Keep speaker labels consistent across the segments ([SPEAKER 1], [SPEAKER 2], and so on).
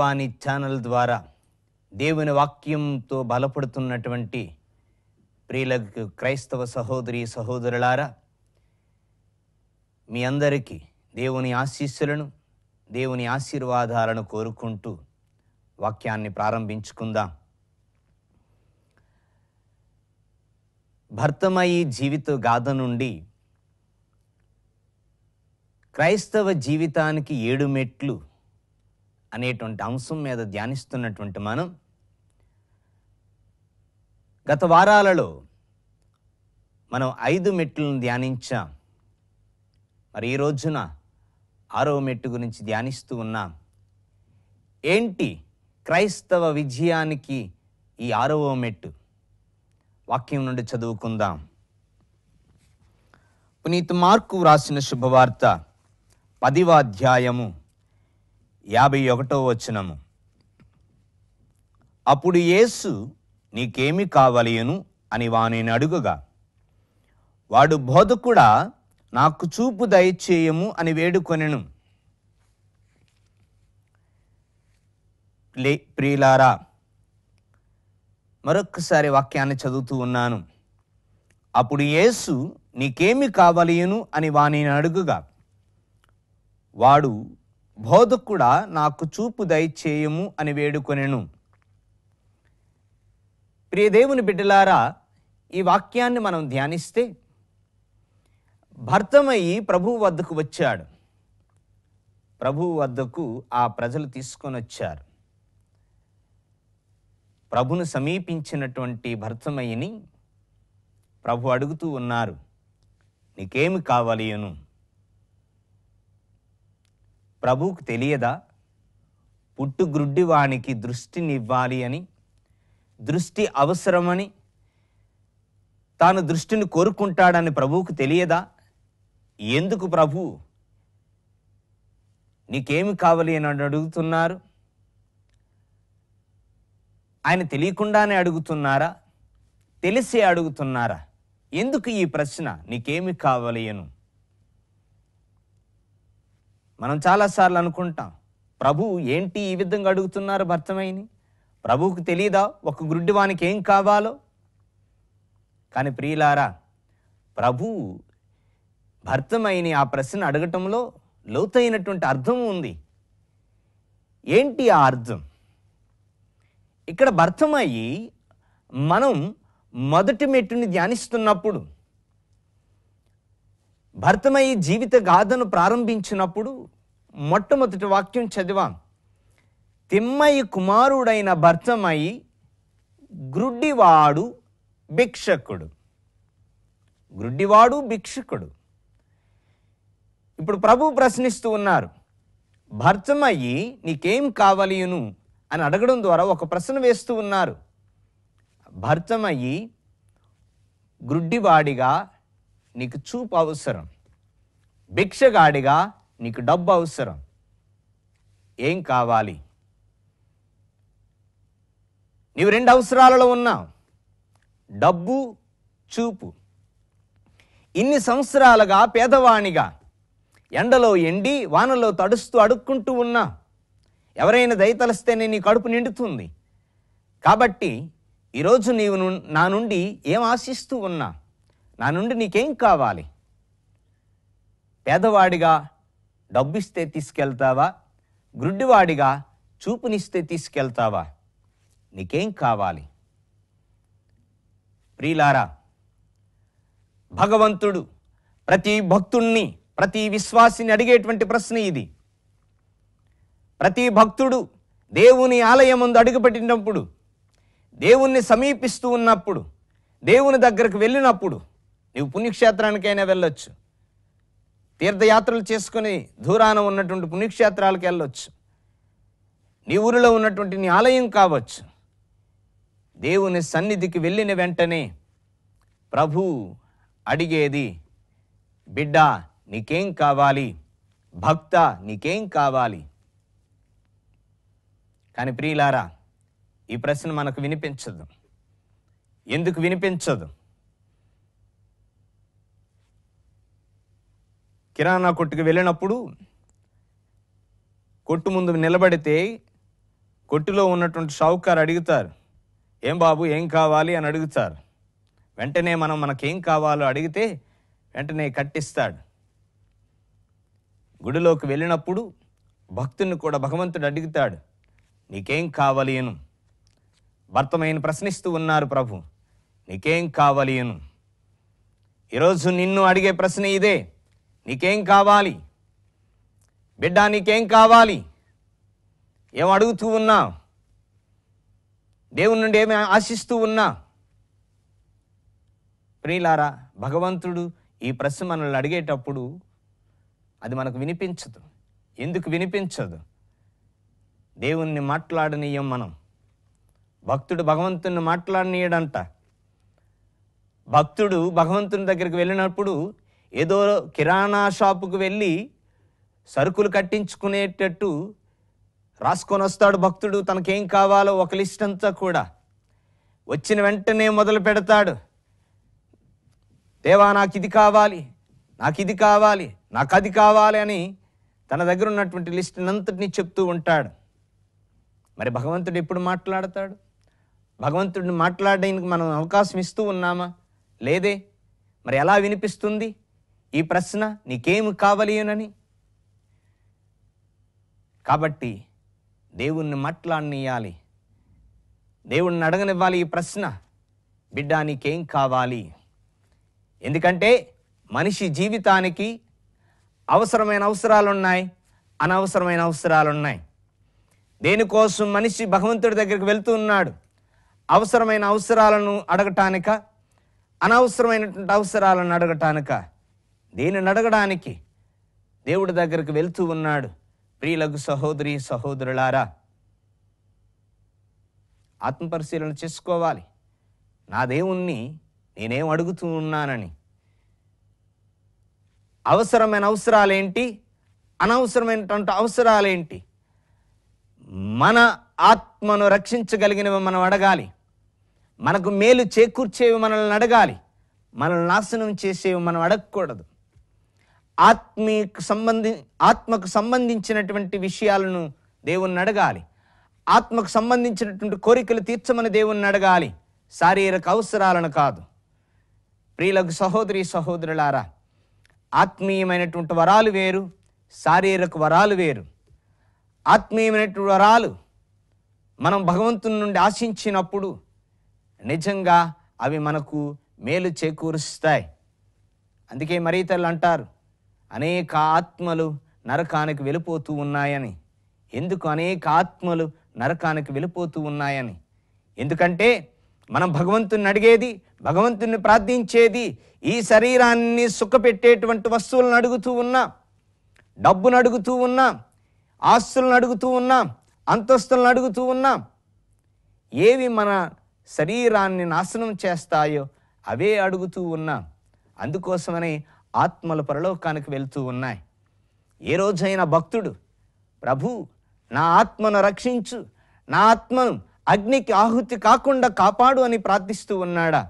[SPEAKER 1] జీవవాణి channel ద్వారా దేవుని వాక్యంతో బలపడుతున్నటువంటి ప్రియులకు క్రైస్తవ సహోదరి సహోదరులారా మీ అందరికీ దేవుని ఆశీస్సులను దేవుని ఆశీర్వాదాలను కోరుకుంటూ వాక్యాన్ని ప్రారంభించుకుందాం భర్తమయి జీవిత గాథ నుండి క్రైస్తవ జీవితానికి ఏడు మెట్లు అనేటువంటి అంశం మీద ధ్యానిస్తున్నటువంటి మనం గత వారాలలో మనం ఐదు మెట్లను ధ్యానించాం మరి ఈ రోజున ఆరో మెట్టు గురించి ధ్యానిస్తూ ఉన్నాం ఏంటి క్రైస్తవ విజయానికి ఈ ఆరవ మెట్టు వాక్యం నుండి చదువుకుందాం పునీత్ మార్కు వ్రాసిన శుభవార్త పదివ అధ్యాయము యాభై ఒకటో వచనము అప్పుడు యేసు నీకేమి కావలియను అని వానిని అడుగుగా వాడు బోధకుడా నాకు చూపు దయచేయము అని వేడుకొనెను లే ప్రియులారా మరొక్కసారి వాక్యాన్ని చదువుతూ ఉన్నాను అప్పుడు యేసు నీకేమి కావలియను అని వానిని అడుగుగా వాడు బోధకుడా నాకు చూపు దయచేయము అని వేడుకొనెను ప్రియదేవుని బిడ్డలారా ఈ వాక్యాన్ని మనం ధ్యానిస్తే భర్తమయ్యి ప్రభువు వద్దకు వచ్చాడు ప్రభువు వద్దకు ఆ ప్రజలు తీసుకొని వచ్చారు ప్రభును సమీపించినటువంటి భర్తమయ్యని ప్రభు అడుగుతూ ఉన్నారు నీకేమి కావాలి అను ప్రభువుకు తెలియదా పుట్టు గ్రుడ్డివానికి దృష్టినివ్వాలి అని దృష్టి అవసరమని తాను దృష్టిని కోరుకుంటాడని ప్రభువుకు తెలియదా ఎందుకు ప్రభు నీకేమి కావాలి అని అడుగుతున్నారు ఆయన తెలియకుండానే అడుగుతున్నారా తెలిసే అడుగుతున్నారా ఎందుకు ఈ ప్రశ్న నీకేమి కావాలి అను మనం చాలాసార్లు అనుకుంటాం ప్రభు ఏంటి ఈ విధంగా అడుగుతున్నారు భర్తమైని ప్రభువుకు తెలియదా ఒక గుడ్డివానికి ఏం కావాలో కానీ ప్రియులారా ప్రభు భర్తమైని ఆ ప్రశ్న అడగటంలో లోతైనటువంటి అర్థం ఉంది ఏంటి ఆ అర్థం ఇక్కడ భర్తమయ్యి మనం మొదటి మెట్టుని ధ్యానిస్తున్నప్పుడు భర్తమయ్యి జీవిత గాథను ప్రారంభించినప్పుడు మొట్టమొదటి వాక్యం చదివాం తిమ్మయ్య కుమారుడైన భర్తమయ్యి గ్రుడ్డివాడు భిక్షకుడు గ్రుడ్డివాడు భిక్షకుడు ఇప్పుడు ప్రభు ప్రశ్నిస్తూ ఉన్నారు భర్తమయ్యి నీకేం కావలియును అని అడగడం ద్వారా ఒక ప్రశ్న వేస్తూ ఉన్నారు భర్తమయ్యి గ్రుడ్డివాడిగా నీకు చూపు అవసరం భిక్షగాడిగా నీకు డబ్బు అవసరం ఏం కావాలి నీవు రెండు అవసరాలలో ఉన్నావు డబ్బు చూపు ఇన్ని సంవత్సరాలుగా పేదవాణిగా ఎండలో ఎండి వానలో తడుస్తూ అడుక్కుంటూ ఉన్నా ఎవరైనా దయతలిస్తేనే నీ కడుపు నిండుతుంది కాబట్టి ఈరోజు నీవు ను- నా నుండి ఏం ఆశిస్తూ ఉన్నా నా నుండి నీకేం కావాలి పేదవాడిగా డబ్బిస్తే తీసుకెళ్తావా గ్రుడ్డివాడిగా చూపునిస్తే తీసుకెళ్తావా నీకేం కావాలి ప్రియులారా భగవంతుడు ప్రతి భక్తుణ్ణి ప్రతి విశ్వాసిని అడిగేటువంటి ప్రశ్న ఇది ప్రతి భక్తుడు దేవుని ఆలయం ముందు అడుగుపెట్టినప్పుడు దేవుణ్ణి సమీపిస్తూ ఉన్నప్పుడు దేవుని దగ్గరకు వెళ్ళినప్పుడు నీవు పుణ్యక్షేత్రానికైనా వెళ్ళొచ్చు తీర్థయాత్రలు చేసుకుని దూరాన ఉన్నటువంటి పుణ్యక్షేత్రాలకు వెళ్ళొచ్చు నీ ఊరిలో ఉన్నటువంటి నీ ఆలయం కావచ్చు దేవుని సన్నిధికి వెళ్ళిన వెంటనే ప్రభు అడిగేది బిడ్డ నీకేం కావాలి భక్త నీకేం కావాలి కానీ ప్రియులారా ఈ ప్రశ్న మనకు వినిపించదు ఎందుకు వినిపించదు కిరాణా కొట్టుకు వెళ్ళినప్పుడు కొట్టు ముందు నిలబడితే కొట్టులో ఉన్నటువంటి షావుకారు అడుగుతారు ఏం బాబు ఏం కావాలి అని అడుగుతారు వెంటనే మనం మనకేం కావాలో అడిగితే వెంటనే కట్టిస్తాడు గుడిలోకి వెళ్ళినప్పుడు భక్తుని కూడా భగవంతుడు అడుగుతాడు నీకేం కావాలి అను భర్తమైన ప్రశ్నిస్తూ ఉన్నారు ప్రభు నీకేం కావాలి అను ఈరోజు నిన్ను అడిగే ప్రశ్న ఇదే నీకేం కావాలి బిడ్డ నీకేం కావాలి ఏం అడుగుతూ ఉన్నా దేవుని నుండి ఏమి ఆశిస్తూ ఉన్నా ప్రియులారా భగవంతుడు ఈ ప్రశ్న మనల్ని అడిగేటప్పుడు అది మనకు వినిపించదు ఎందుకు వినిపించదు దేవుణ్ణి మాట్లాడనీయం మనం భక్తుడు భగవంతుని మాట్లాడనీయడంట భక్తుడు భగవంతుని దగ్గరికి వెళ్ళినప్పుడు ఏదో కిరాణా షాపుకు వెళ్ళి సరుకులు కట్టించుకునేటట్టు రాసుకొని వస్తాడు భక్తుడు తనకేం కావాలో ఒక లిస్ట్ అంతా కూడా వచ్చిన వెంటనే మొదలు పెడతాడు దేవా నాకు ఇది కావాలి నాకు ఇది కావాలి నాకు అది కావాలి అని తన దగ్గర ఉన్నటువంటి లిస్ట్ అంతటినీ చెప్తూ ఉంటాడు మరి భగవంతుడు ఎప్పుడు మాట్లాడతాడు భగవంతుడిని మాట్లాడడానికి మనం అవకాశం ఇస్తూ ఉన్నామా లేదే మరి ఎలా వినిపిస్తుంది ఈ ప్రశ్న నీకేమి కావాలి అని కాబట్టి దేవుణ్ణి మాట్లాడనియాలి దేవుణ్ణి అడగనివ్వాలి ఈ ప్రశ్న బిడ్డ నీకేం కావాలి ఎందుకంటే మనిషి జీవితానికి అవసరమైన అవసరాలు ఉన్నాయి అనవసరమైన అవసరాలు ఉన్నాయి దేనికోసం మనిషి భగవంతుడి దగ్గరికి వెళ్తూ ఉన్నాడు అవసరమైన అవసరాలను అడగటానిక అనవసరమైనటువంటి అవసరాలను అడగటానిక దేనిని అడగడానికి దేవుడి దగ్గరికి వెళ్తూ ఉన్నాడు ప్రియులకు సహోదరి సహోదరులారా ఆత్మపరిశీలన చేసుకోవాలి నా దేవుణ్ణి నేనేం అడుగుతూ ఉన్నానని అవసరమైన అవసరాలేంటి అనవసరమైనటువంటి అవసరాలేంటి మన ఆత్మను రక్షించగలిగినవి మనం అడగాలి మనకు మేలు చేకూర్చేవి మనల్ని అడగాలి మనల్ని నాశనం చేసేవి మనం అడగకూడదు ఆత్మీయకు సంబంధి ఆత్మకు సంబంధించినటువంటి విషయాలను దేవుణ్ణి అడగాలి ఆత్మకు సంబంధించినటువంటి కోరికలు తీర్చమని దేవుణ్ణి అడగాలి శారీరక అవసరాలను కాదు ప్రియులకు సహోదరి సహోదరులారా ఆత్మీయమైనటువంటి వరాలు వేరు శారీరక వరాలు వేరు ఆత్మీయమైనటువంటి వరాలు మనం భగవంతుని నుండి ఆశించినప్పుడు నిజంగా అవి మనకు మేలు చేకూరుస్తాయి అందుకే మరీతలు అంటారు అనేక ఆత్మలు నరకానికి వెళ్ళిపోతూ ఉన్నాయని ఎందుకు అనేక ఆత్మలు నరకానికి వెళ్ళిపోతూ ఉన్నాయని ఎందుకంటే మనం భగవంతుని అడిగేది భగవంతుని ప్రార్థించేది ఈ శరీరాన్ని సుఖపెట్టేటువంటి వస్తువులను అడుగుతూ ఉన్నాం డబ్బును అడుగుతూ ఉన్నాం ఆస్తులను అడుగుతూ ఉన్నాం అంతస్తులను అడుగుతూ ఉన్నాం ఏవి మన శరీరాన్ని నాశనం చేస్తాయో అవే అడుగుతూ ఉన్నాం అందుకోసమనే ఆత్మలు పరలోకానికి వెళ్తూ ఉన్నాయి ఏ రోజైనా భక్తుడు ప్రభు నా ఆత్మను రక్షించు నా ఆత్మను అగ్నికి ఆహుతి కాకుండా కాపాడు అని ప్రార్థిస్తూ ఉన్నాడా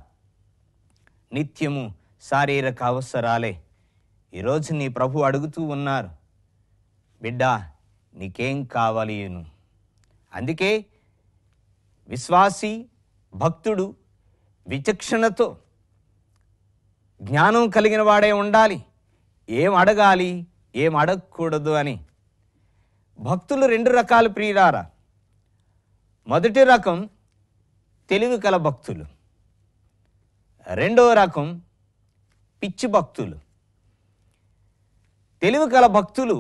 [SPEAKER 1] నిత్యము శారీరక అవసరాలే ఈరోజు నీ ప్రభు అడుగుతూ ఉన్నారు బిడ్డ నీకేం కావాలి అను అందుకే విశ్వాసి భక్తుడు విచక్షణతో జ్ఞానం కలిగిన వాడే ఉండాలి ఏం అడగాలి ఏం అడగకూడదు అని భక్తులు రెండు రకాలు ప్రియులారా మొదటి రకం తెలివి కల భక్తులు రెండో రకం పిచ్చి భక్తులు తెలివి కల భక్తులు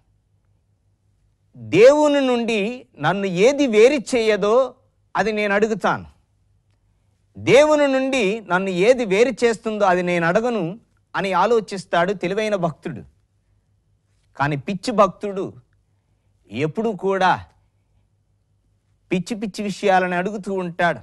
[SPEAKER 1] దేవుని నుండి నన్ను ఏది వేరి చేయదో అది నేను అడుగుతాను దేవుని నుండి నన్ను ఏది వేరు చేస్తుందో అది నేను అడగను అని ఆలోచిస్తాడు తెలివైన భక్తుడు కానీ పిచ్చి భక్తుడు ఎప్పుడు కూడా పిచ్చి పిచ్చి పిచ్చి అడుగుతూ ఉంటాడు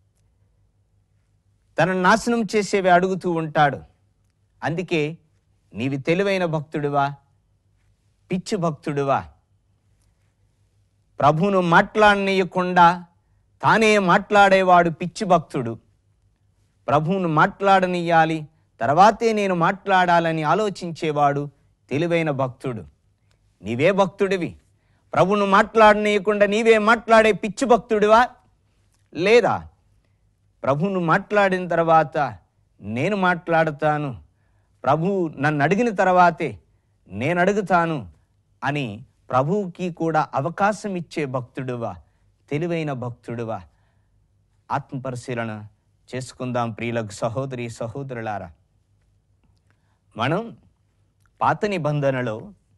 [SPEAKER 1] తనను నాశనం చేసేవి అడుగుతూ ఉంటాడు అందుకే నీవి తెలివైన భక్తుడివా పిచ్చి భక్తుడివా ప్రభువును మాట్లాడనీయకుండా తానే మాట్లాడేవాడు పిచ్చి భక్తుడు ప్రభువును మాట్లాడనియ్యాలి తర్వాతే నేను మాట్లాడాలని ఆలోచించేవాడు తెలివైన భక్తుడు నీవే భక్తుడివి ప్రభును మాట్లాడనీయకుండా నీవే మాట్లాడే పిచ్చి భక్తుడివా లేదా ప్రభువును మాట్లాడిన తర్వాత నేను మాట్లాడతాను ప్రభు నన్ను అడిగిన తర్వాతే నేను అడుగుతాను అని ప్రభువుకి కూడా అవకాశం ఇచ్చే భక్తుడువా తెలివైన భక్తుడువా ఆత్మపరిశీలన చేసుకుందాం ప్రియులకు సహోదరి సహోదరులారా మనం పాత నిబంధనలో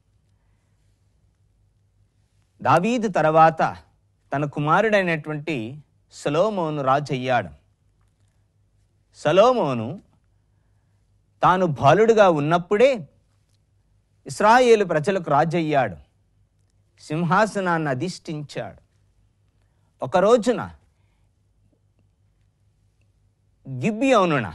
[SPEAKER 1] దావీదు తర్వాత తన కుమారుడైనటువంటి సలోమోను రాజు అయ్యాడు సలోమోను తాను బాలుడుగా ఉన్నప్పుడే ఇస్రాయేలు ప్రజలకు రాజు అయ్యాడు సింహాసనాన్ని అధిష్ఠించాడు ఒక రోజున గిబ్బియోనున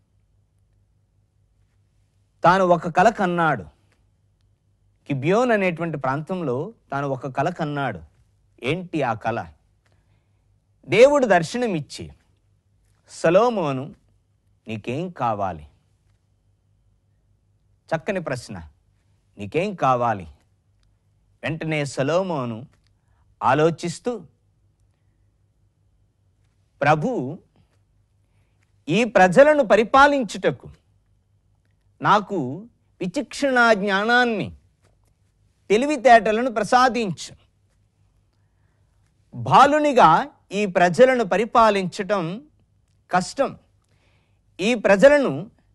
[SPEAKER 1] తాను ఒక కల కన్నాడు గిబ్యోన్ అనేటువంటి ప్రాంతంలో తాను ఒక కల కన్నాడు ఏంటి ఆ కళ దేవుడు దర్శనమిచ్చి సలోమోను నీకేం కావాలి చక్కని ప్రశ్న నీకేం కావాలి వెంటనే సలోమోను ఆలోచిస్తూ ప్రభు ఈ ప్రజలను పరిపాలించుటకు నాకు విచక్షణ జ్ఞానాన్ని తెలివితేటలను ప్రసాదించు బాలునిగా ఈ ప్రజలను పరిపాలించటం కష్టం ఈ ప్రజలను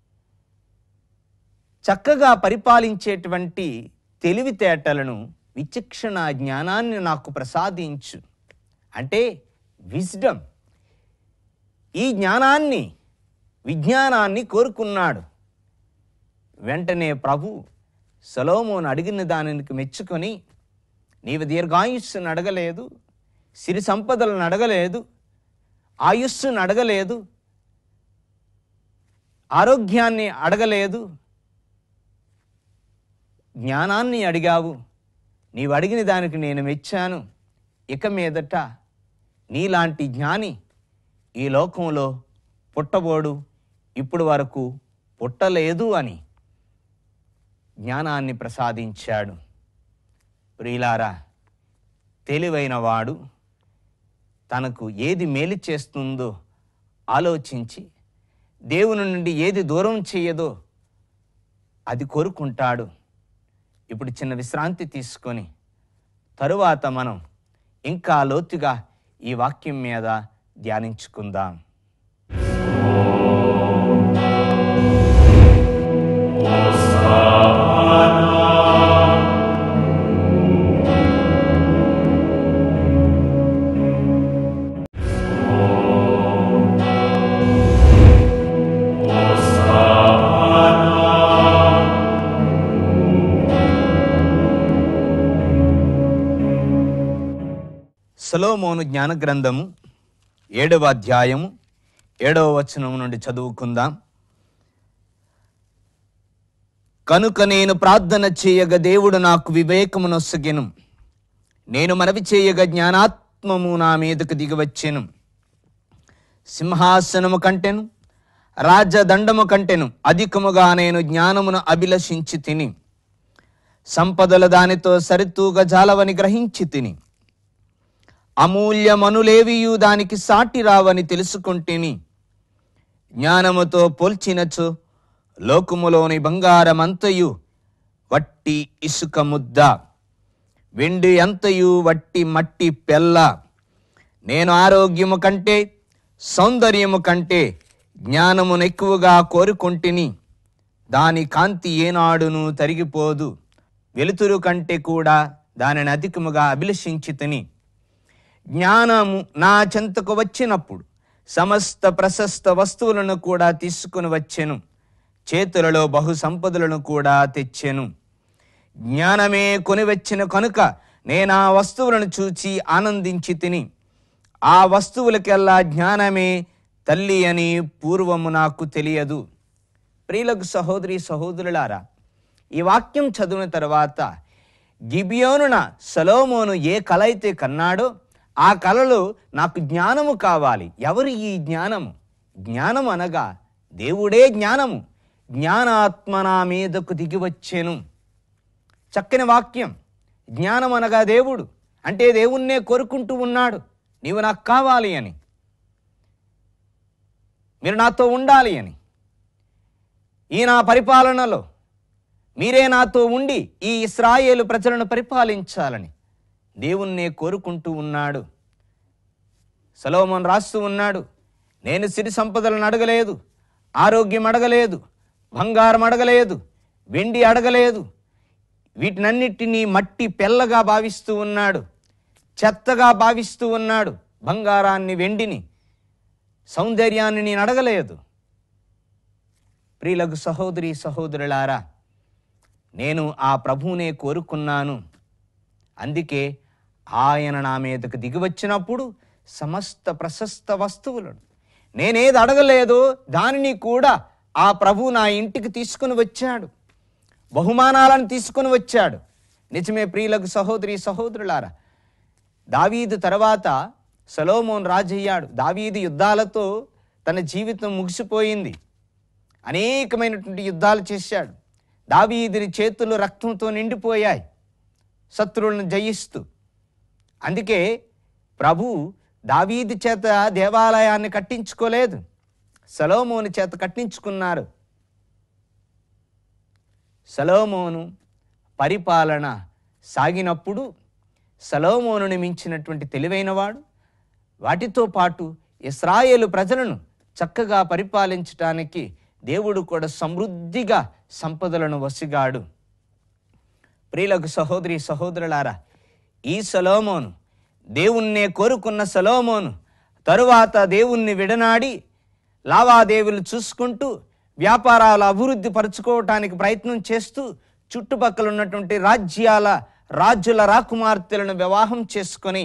[SPEAKER 1] చక్కగా పరిపాలించేటువంటి తెలివితేటలను విచక్షణ జ్ఞానాన్ని నాకు ప్రసాదించు అంటే విజ్డమ్ ఈ జ్ఞానాన్ని విజ్ఞానాన్ని కోరుకున్నాడు వెంటనే ప్రభు సలోమోను అడిగిన దానికి మెచ్చుకొని నీవు దీర్ఘాయుస్సును అడగలేదు సిరి సంపదలను అడగలేదు ఆయుస్సును అడగలేదు ఆరోగ్యాన్ని అడగలేదు జ్ఞానాన్ని అడిగావు నీవు అడిగిన దానికి నేను మెచ్చాను ఇక మీదట నీలాంటి జ్ఞాని ఈ లోకంలో పుట్టబోడు ఇప్పుడు వరకు పుట్టలేదు అని జ్ఞానాన్ని ప్రసాదించాడు ప్రియులారా తెలివైన వాడు తనకు ఏది మేలు చేస్తుందో ఆలోచించి దేవుని నుండి ఏది దూరం చేయదో అది కోరుకుంటాడు ఇప్పుడు చిన్న విశ్రాంతి తీసుకొని తరువాత మనం ఇంకా లోతుగా ఈ వాక్యం మీద ధ్యానించుకుందాం సలోమోను జ్ఞాన గ్రంథము ఏడవ అధ్యాయము ఏడవ వచనం నుండి చదువుకుందాం కనుక నేను ప్రార్థన చేయగ దేవుడు నాకు వివేకమునొసగెను నేను మనవి చేయగ జ్ఞానాత్మము నా మీదకు దిగివచ్చెను సింహాసనము కంటెను రాజదండము కంటెను అధికముగా నేను జ్ఞానమును అభిలషించి తిని సంపదల దానితో సరితూగ జాలవని గ్రహించి తిని అమూల్యమనులేవియు దానికి సాటి రావని తెలుసుకుంటేని జ్ఞానముతో పోల్చినచు లోకములోని బంగారమంతయు వట్టి ఇసుక ముద్ద వెండి అంతయు వట్టి మట్టి పెల్ల నేను ఆరోగ్యము కంటే సౌందర్యము కంటే జ్ఞానమును ఎక్కువగా కోరుకొంటిని దాని కాంతి ఏనాడును తరిగిపోదు వెలుతురు కంటే కూడా దానిని అధికముగా అభిలషించి తిని జ్ఞానము నా చెంతకు వచ్చినప్పుడు సమస్త ప్రశస్త వస్తువులను కూడా తీసుకుని వచ్చెను చేతులలో బహు సంపదలను కూడా తెచ్చెను జ్ఞానమే కొనివచ్చిన కనుక నేను ఆ వస్తువులను చూచి ఆనందించి తిని ఆ వస్తువులకెల్లా జ్ఞానమే తల్లి అని పూర్వము నాకు తెలియదు ప్రియులకు సహోదరి సహోదరులారా ఈ వాక్యం చదివిన తర్వాత గిబియోనున సలోమోను ఏ కల అయితే కన్నాడో ఆ కలలో నాకు జ్ఞానము కావాలి ఎవరు ఈ జ్ఞానము జ్ఞానం అనగా దేవుడే జ్ఞానము జ్ఞానాత్మ నా మీదకు దిగివచ్చెను చక్కని వాక్యం జ్ఞానం అనగా దేవుడు అంటే దేవుణ్ణే కోరుకుంటూ ఉన్నాడు నీవు నాకు కావాలి అని మీరు నాతో ఉండాలి అని ఈ నా పరిపాలనలో మీరే నాతో ఉండి ఈ ఇస్రాయేలు ప్రజలను పరిపాలించాలని దేవుణ్ణే కోరుకుంటూ ఉన్నాడు సలోమన్ రాస్తూ ఉన్నాడు నేను సిరి సంపదలను అడగలేదు ఆరోగ్యం అడగలేదు బంగారం అడగలేదు వెండి అడగలేదు వీటినన్నిటినీ మట్టి పెల్లగా భావిస్తూ ఉన్నాడు చెత్తగా భావిస్తూ ఉన్నాడు బంగారాన్ని వెండిని సౌందర్యాన్ని నేను అడగలేదు ప్రియులకు సహోదరి సహోదరులారా నేను ఆ ప్రభువునే కోరుకున్నాను అందుకే ఆయన నా మీదకు దిగివచ్చినప్పుడు సమస్త ప్రశస్త వస్తువులను నేనేది అడగలేదో దానిని కూడా ఆ ప్రభు నా ఇంటికి తీసుకుని వచ్చాడు బహుమానాలను తీసుకుని వచ్చాడు నిజమే ప్రియులకు సహోదరి సహోదరులారా దావీదు తర్వాత సలోమోన్ రాజయ్యాడు దావీదు యుద్ధాలతో తన జీవితం ముగిసిపోయింది అనేకమైనటువంటి యుద్ధాలు చేశాడు దావీదుని చేతులు రక్తంతో నిండిపోయాయి శత్రువులను జయిస్తూ అందుకే ప్రభు దావీదు చేత దేవాలయాన్ని కట్టించుకోలేదు సలోమోని చేత కట్టించుకున్నారు సలోమోను పరిపాలన సాగినప్పుడు సలోమోనుని మించినటువంటి తెలివైనవాడు వాటితో పాటు ఇస్రాయేలు ప్రజలను చక్కగా పరిపాలించటానికి దేవుడు కూడా సమృద్ధిగా సంపదలను వసిగాడు ప్రియులకు సహోదరి సహోదరులారా ఈ సలోమోను దేవుణ్ణే కోరుకున్న సలోమోను తరువాత దేవుణ్ణి విడనాడి లావాదేవీలు చూసుకుంటూ వ్యాపారాలు అభివృద్ధి పరుచుకోవటానికి ప్రయత్నం చేస్తూ చుట్టుపక్కల ఉన్నటువంటి రాజ్యాల రాజుల రాకుమార్తెలను వివాహం చేసుకొని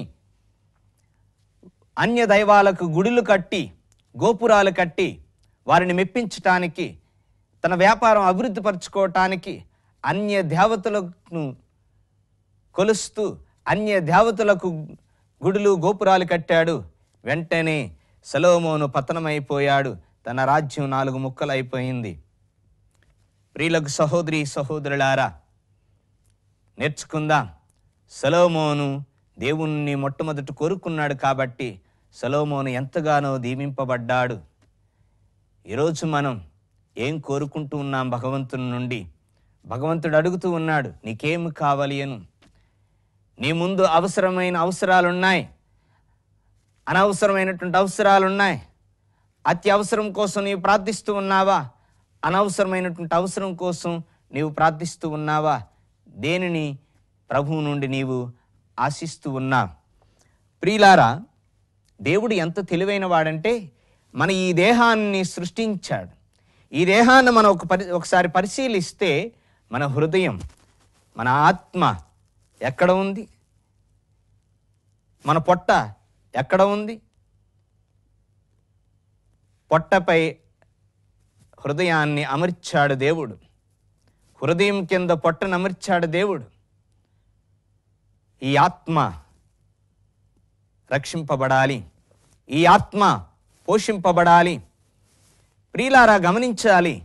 [SPEAKER 1] అన్య దైవాలకు గుడులు కట్టి గోపురాలు కట్టి వారిని మెప్పించటానికి తన వ్యాపారం అభివృద్ధి పరుచుకోవటానికి అన్య దేవతలను కొలుస్తూ అన్య దేవతలకు గుడులు గోపురాలు కట్టాడు వెంటనే సలోమోను పతనమైపోయాడు తన రాజ్యం నాలుగు ముక్కలైపోయింది ప్రియులకు సహోదరి సహోదరులారా నేర్చుకుందాం సలోమోను దేవుణ్ణి మొట్టమొదట కోరుకున్నాడు కాబట్టి సలోమోను ఎంతగానో దీవింపబడ్డాడు ఈరోజు మనం ఏం కోరుకుంటూ ఉన్నాం భగవంతుని నుండి భగవంతుడు అడుగుతూ ఉన్నాడు నీకేం కావాలి అను నీ ముందు అవసరమైన అవసరాలున్నాయి అనవసరమైనటువంటి అవసరాలున్నాయి అత్యవసరం కోసం నీవు ప్రార్థిస్తూ ఉన్నావా అనవసరమైనటువంటి అవసరం కోసం నీవు ప్రార్థిస్తూ ఉన్నావా దేనిని ప్రభువు నుండి నీవు ఆశిస్తూ ఉన్నావు ప్రియులారా దేవుడు ఎంత తెలివైన వాడంటే మన ఈ దేహాన్ని సృష్టించాడు ఈ దేహాన్ని మనం ఒక పరి ఒకసారి పరిశీలిస్తే మన హృదయం మన ఆత్మ ఎక్కడ ఉంది మన పొట్ట ఎక్కడ ఉంది పొట్టపై హృదయాన్ని అమర్చాడు దేవుడు హృదయం కింద పొట్టను అమర్చాడు దేవుడు ఈ ఆత్మ రక్షింపబడాలి ఈ ఆత్మ పోషింపబడాలి ప్రియులారా గమనించాలి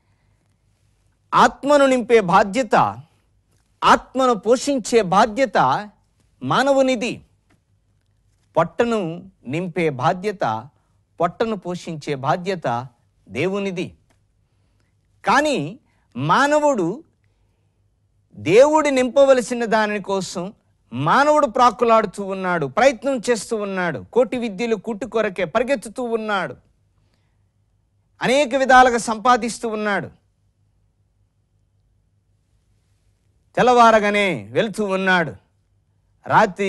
[SPEAKER 1] ఆత్మను నింపే బాధ్యత ఆత్మను పోషించే బాధ్యత మానవునిది పొట్టను నింపే బాధ్యత పొట్టను పోషించే బాధ్యత దేవునిది కానీ మానవుడు దేవుడు నింపవలసిన దాని కోసం మానవుడు ప్రాకులాడుతూ ఉన్నాడు ప్రయత్నం చేస్తూ ఉన్నాడు కోటి విద్యలు కుట్టు కొరకే పరిగెత్తుతూ ఉన్నాడు అనేక విధాలుగా సంపాదిస్తూ ఉన్నాడు తెల్లవారగానే వెళ్తూ ఉన్నాడు రాత్రి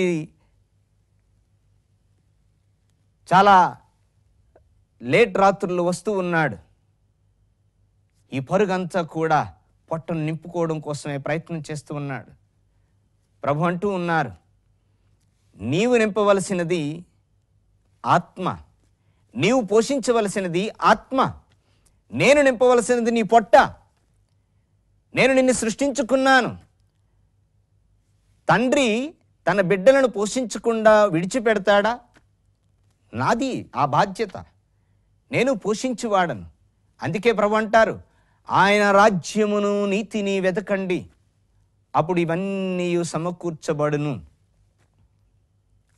[SPEAKER 1] చాలా లేట్ రాత్రులు వస్తూ ఉన్నాడు ఈ పరుగంతా కూడా పొట్టను నింపుకోవడం కోసమే ప్రయత్నం చేస్తూ ఉన్నాడు ప్రభు అంటూ ఉన్నారు నీవు నింపవలసినది ఆత్మ నీవు పోషించవలసినది ఆత్మ నేను నింపవలసినది నీ పొట్ట నేను నిన్ను సృష్టించుకున్నాను తండ్రి తన బిడ్డలను పోషించకుండా విడిచిపెడతాడా నాది ఆ బాధ్యత నేను పోషించువాడను అందుకే ప్రభు అంటారు ఆయన రాజ్యమును నీతిని వెతకండి అప్పుడు ఇవన్నీ సమకూర్చబడును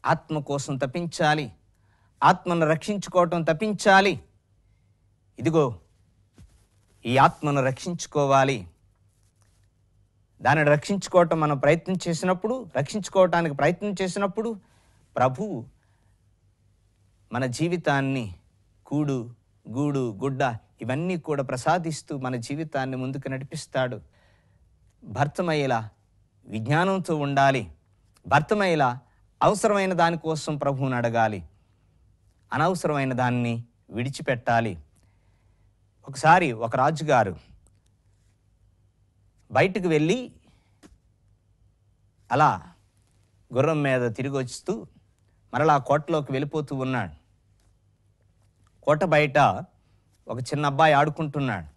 [SPEAKER 1] ఆత్మ కోసం తప్పించాలి ఆత్మను రక్షించుకోవటం తప్పించాలి ఇదిగో ఈ ఆత్మను రక్షించుకోవాలి దానిని రక్షించుకోవటం మనం ప్రయత్నం చేసినప్పుడు రక్షించుకోవటానికి ప్రయత్నం చేసినప్పుడు ప్రభువు మన జీవితాన్ని కూడు గూడు గుడ్డ ఇవన్నీ కూడా ప్రసాదిస్తూ మన జీవితాన్ని ముందుకు నడిపిస్తాడు భర్తమయ్యేలా విజ్ఞానంతో ఉండాలి భర్తమయ్యేలా అవసరమైన దానికోసం ప్రభువుని అడగాలి అనవసరమైన దాన్ని విడిచిపెట్టాలి ఒకసారి ఒక రాజుగారు బయటకు వెళ్ళి అలా గుర్రం మీద తిరిగి వస్తూ మరలా కోటలోకి వెళ్ళిపోతూ ఉన్నాడు కోట బయట ఒక చిన్న అబ్బాయి ఆడుకుంటున్నాడు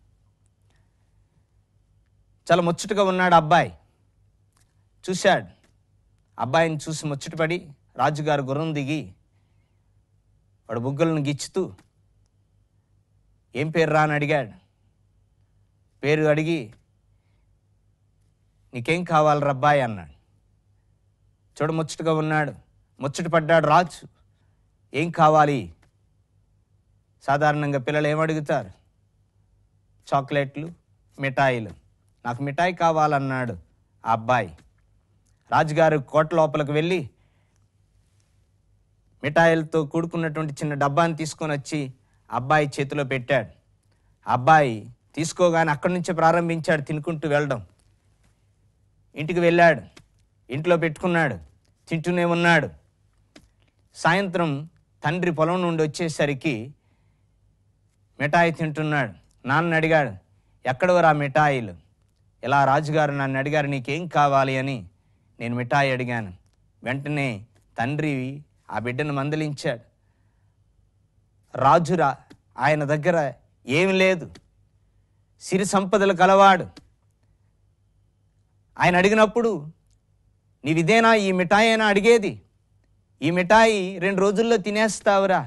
[SPEAKER 1] చాలా ముచ్చటగా ఉన్నాడు అబ్బాయి చూశాడు అబ్బాయిని చూసి ముచ్చటపడి రాజుగారు గుర్రం దిగి వాడు బుగ్గలను గిచ్చుతూ ఏం పేరు రా అని అడిగాడు పేరు అడిగి నీకేం కావాలి రబ్బాయి అన్నాడు చూడ ముచ్చటగా ఉన్నాడు ముచ్చట పడ్డాడు రాజు ఏం కావాలి సాధారణంగా పిల్లలు ఏం అడుగుతారు చాక్లెట్లు మిఠాయిలు నాకు మిఠాయి కావాలన్నాడు ఆ అబ్బాయి రాజుగారు కోట లోపలికి వెళ్ళి మిఠాయిలతో కూడుకున్నటువంటి చిన్న డబ్బాని తీసుకొని వచ్చి అబ్బాయి చేతిలో పెట్టాడు అబ్బాయి తీసుకోగానే అక్కడి నుంచి ప్రారంభించాడు తినుకుంటూ వెళ్ళడం ఇంటికి వెళ్ళాడు ఇంట్లో పెట్టుకున్నాడు తింటూనే ఉన్నాడు సాయంత్రం తండ్రి పొలం నుండి వచ్చేసరికి మిఠాయి తింటున్నాడు నాన్న అడిగాడు ఎక్కడవరా మిఠాయిలు ఇలా రాజుగారు నన్ను అడిగారు నీకేం కావాలి అని నేను మిఠాయి అడిగాను వెంటనే తండ్రి ఆ బిడ్డను మందలించాడు రాజురా ఆయన దగ్గర ఏమి లేదు సిరి సంపదలు కలవాడు ఆయన అడిగినప్పుడు నీవిదేనా ఈ మిఠాయి అయినా అడిగేది ఈ మిఠాయి రెండు రోజుల్లో తినేస్తావురా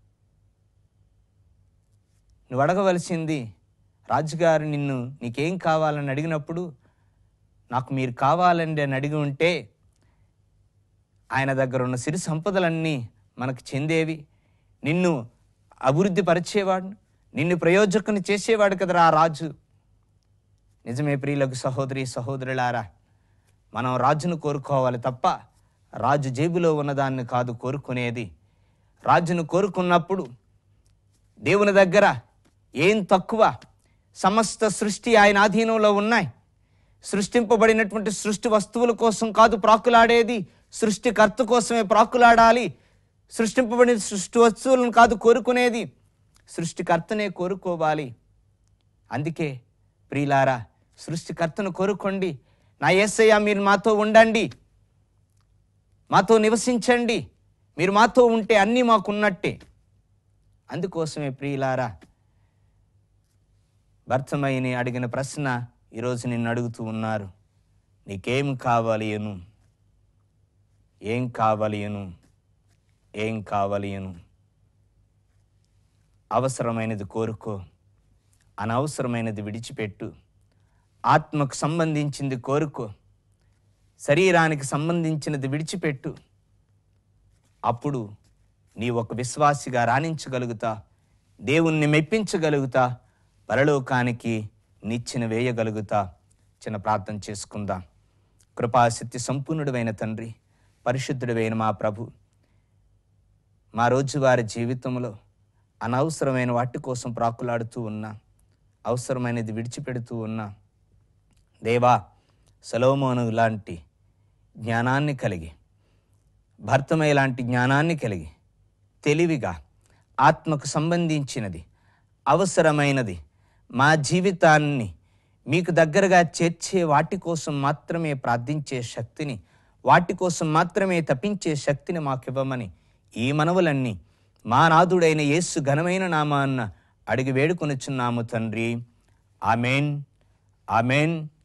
[SPEAKER 1] నువ్వు అడగవలసింది రాజుగారు నిన్ను నీకేం కావాలని అడిగినప్పుడు నాకు మీరు కావాలండి అని అడిగి ఉంటే ఆయన దగ్గర ఉన్న సిరి సంపదలన్నీ మనకు చెందేవి నిన్ను అభివృద్ధి పరిచేవాడు నిన్ను ప్రయోజకుని చేసేవాడు కదరా ఆ రాజు నిజమే ప్రియులకు సహోదరి సహోదరులారా మనం రాజును కోరుకోవాలి తప్ప రాజు జేబులో ఉన్నదాన్ని కాదు కోరుకునేది రాజును కోరుకున్నప్పుడు దేవుని దగ్గర ఏం తక్కువ సమస్త సృష్టి ఆయన ఆధీనంలో ఉన్నాయి సృష్టింపబడినటువంటి సృష్టి వస్తువుల కోసం కాదు ప్రాకులాడేది సృష్టికర్త కోసమే ప్రాకులాడాలి సృష్టింపబడిన సృష్టి వస్తువులను కాదు కోరుకునేది సృష్టికర్తనే కోరుకోవాలి అందుకే ప్రియులారా సృష్టికర్తను కోరుకోండి నా యేసయ్య మీరు మాతో ఉండండి మాతో నివసించండి మీరు మాతో ఉంటే అన్నీ మాకున్నట్టే అందుకోసమే ప్రియులారా భర్తమైని అడిగిన ప్రశ్న ఈరోజు నిన్ను అడుగుతూ ఉన్నారు నీకేం కావాలి అను ఏం కావాలి అను ఏం కావాలి అను అవసరమైనది కోరుకో అనవసరమైనది విడిచిపెట్టు ఆత్మకు సంబంధించింది కోరుకో శరీరానికి సంబంధించినది విడిచిపెట్టు అప్పుడు నీ ఒక విశ్వాసిగా రాణించగలుగుతా దేవుణ్ణి మెప్పించగలుగుతా పరలోకానికి నిచ్చెన వేయగలుగుతా చిన్న ప్రార్థన చేసుకుందాం కృపాశక్తి సంపూర్ణుడైన తండ్రి పరిశుద్ధుడైన మా ప్రభు మా రోజువారి జీవితంలో అనవసరమైన వాటి కోసం ప్రాకులాడుతూ ఉన్నా అవసరమైనది విడిచిపెడుతూ ఉన్నా దేవా సలోమోను లాంటి జ్ఞానాన్ని కలిగి భర్తమయ్య లాంటి జ్ఞానాన్ని కలిగి తెలివిగా ఆత్మకు సంబంధించినది అవసరమైనది మా జీవితాన్ని మీకు దగ్గరగా చేర్చే వాటి కోసం మాత్రమే ప్రార్థించే శక్తిని వాటి కోసం మాత్రమే తప్పించే శక్తిని మాకివ్వమని ఈ మనవులన్నీ మా నాథుడైన యేసు ఘనమైన నామాన్న అడిగి వేడుకొనుచున్నాము తండ్రి ఆమెన్ ఆమెన్